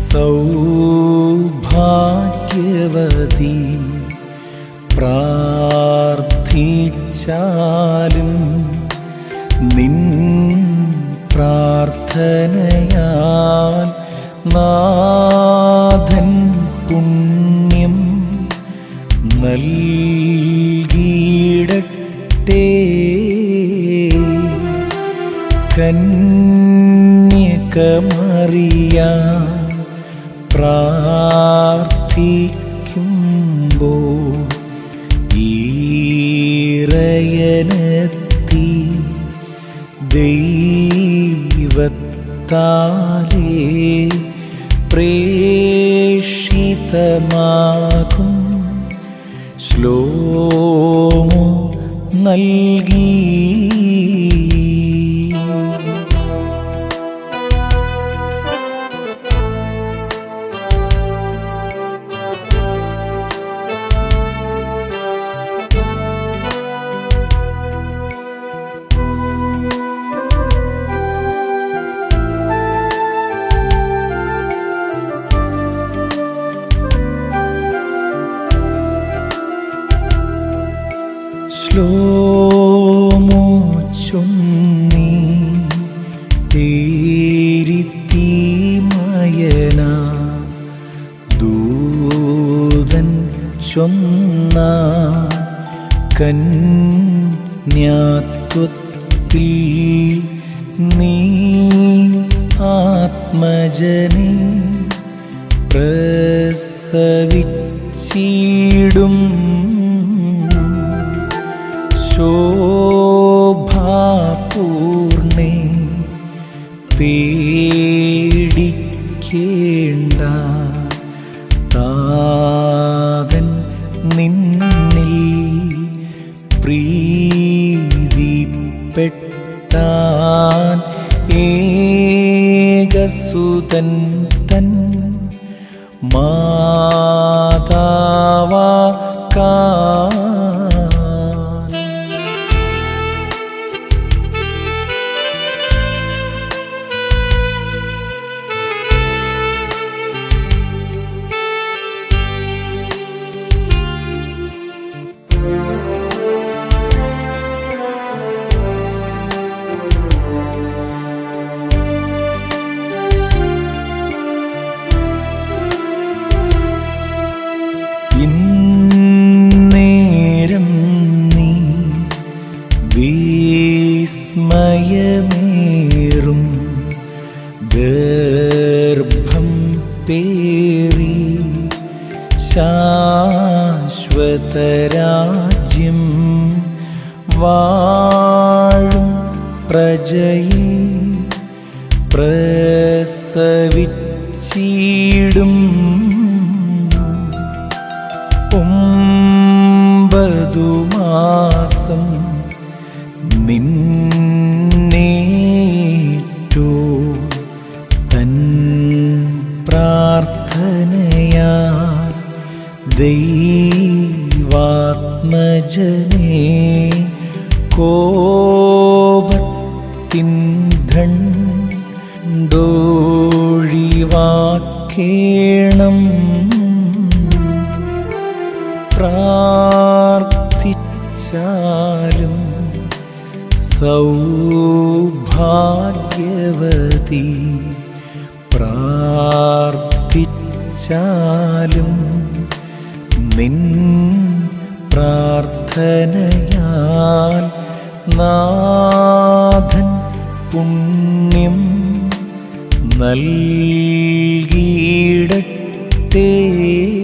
സൗഭാഗ്യവതി പ്രാർത്ഥിച്ചാലും നിൻ പ്രാർത്ഥനയാൽ നാഥൻ പുണ്യം നൽകിയിടട്ടെ കന്യകമറിയ പ്രാർത്ഥിക്കുമ്പോൾ ഈറയനെത്തി ദൈവത്താലേ പ്രേഷിതമാകും ശ്ലോമോ നൽകി ശ്ലോമോ ചൊന്നി തേരിത്തീമയന ദൂതൻ ചൊന്ന കന്യാത്വത്തിൽ നീ ആത്മജനെ പ്രസവിച്ചിടും ശോഭാപൂർണേ പേടിക്കേണ്ട താതൻ നിന്നിൽ പ്രീതിപ്പെട്ടാൻ ഏകസുതൻ തൻ മാതാവാക്കാൻ ഇന്നേരം നീ വിസ്മയമേറും ഗർഭം പേറി ശാശ്വതരാജ്യം വാഴും പ്രജയെ പ്രസവിച്ചിടും ഒമ്പതു മാസം നിന്നേറ്റോ തൻ പ്രാർത്ഥനയാൽ ദൈവാത്മജനെ കോപത്തിൻ ദോഴിവാക്കേണം പ്രാർത്ഥിച്ചാലും സൗഭാഗ്യവതി പ്രാർത്ഥിച്ചാലും നിൻ പ്രാർത്ഥനയാൽ നാഥൻ പുണ്യം നൽകിയിടട്ടെ